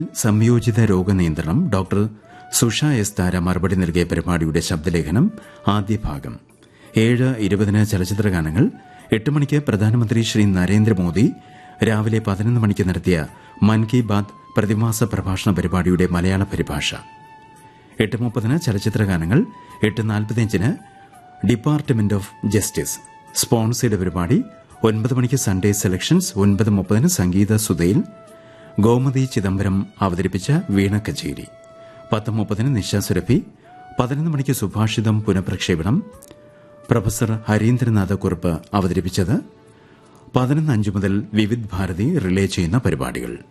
സംയോജിത രോഗനിയന്ത്രണം doctor സുഷ S താര മറുപടി നൽകിയ പരിപാടിയുടെ ശബ്ദലേഖനം ആദ്യ ഭാഗം ഏഴ് ഇരുപതിന് ചലച്ചിത്ര ഗാനങ്ങൾ എട്ട് മണിക്ക് പ്രധാനമന്ത്രി ശ്രീ നരേന്ദ്രമോദി രാവിലെ പതിനൊന്ന് മണിക്ക് നടത്തിയ മൻ കി ബാത് പ്രതിമാസ പ്രഭാഷണ പരിപാടിയുടെ മലയാള പരിഭാഷ എട്ട് മുപ്പതിന് ചലച്ചിത്ര ഗാനങ്ങൾ എട്ട് നാൽപ്പത്തിയഞ്ചിന് ഡിപ്പാർട്ട്മെന്റ് ഓഫ് ജസ്റ്റിസ് സ്പോൺസേഡ് പരിപാടി ഒൻപത് മണിക്ക് സൺഡേ സെലക്ഷൻസ് ഒൻപത് മുപ്പതിന് സംഗീത സുധയിൽ ഗോമതി ചിദംബരം അവതരിപ്പിച്ച വീണ കച്ചേരി പത്ത് മുപ്പതിന് നിശ സുരഭി പതിനൊന്ന് മണിക്ക് സുഭാഷിതം പുനഃപ്രക്ഷേപണം പ്രൊഫസർ ഹരീന്ദ്രനാഥ കുറുപ്പ് അവതരിപ്പിച്ചത് പതിനൊന്ന് അഞ്ച് മുതൽ വിവിധ് ഭാരതി റിലേ ചെയ്യുന്ന പരിപാടികൾ